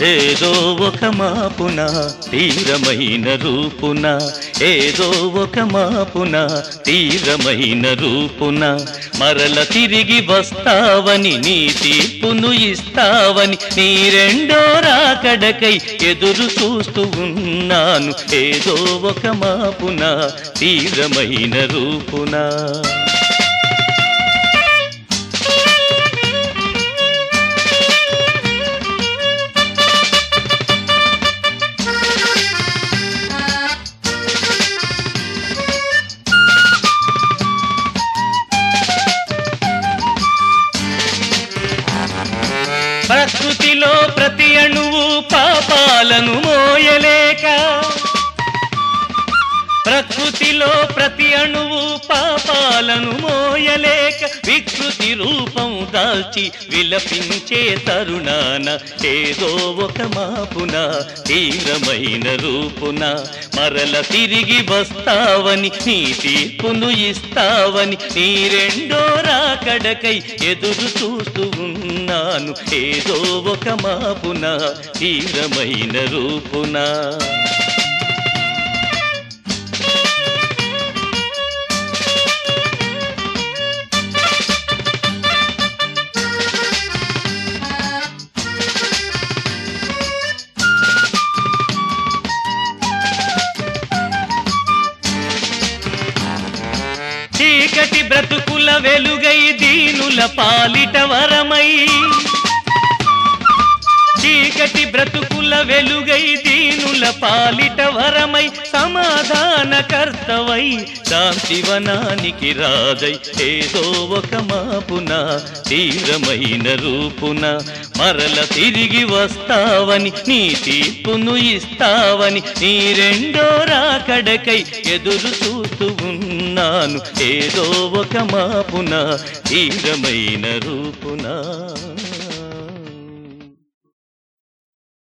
ఏదో ఒక మాపున తీరమైన రూపున ఏదో ఒక మాపున తీరమైన రూపున మరల తిరిగి వస్తావని నీ తీర్పును ఇస్తావని నీ రెండో రాకడకై ఎదురు చూస్తూ ఉన్నాను ఏదో ఒక మాపున తీరమైన రూపున ప్రకృతిలో ప్రతి అణువు పాపాలను మోయలేక ప్రకృతిలో ప్రతి అణువు పాపాలను మోయలేక వికృతి రూపం దాల్చి విలపించే తరుణాన ఏదో ఒక మాపున తీవ్రమైన రూపున మరల తిరిగి వస్తావని నీ తీర్పును ఇస్తావని నీ రెండో రాకడకై ఎదురు చూస్తూ ఉన్నాను ఏదో ఒక మాపున తీవ్రమైన రూపున చీకటి బ్రతుకుల వెలుగై దీనుల పాలిట వరమై చీకటి బ్రతుకుల వెలుగై దీనుల పాలిట వరమై సమాధానకర్తవై శాంతివనానికి రాజై ఏదో ఒక మాపున తీరమైన రూపున మరల తిరిగి వస్తావని నీ తీర్పును ఇస్తావని నీ రెండో రాకడకై ఎదురు చూస్తూ ఉన్నాను ఏదో ఒక మాపున తీరమైన రూపున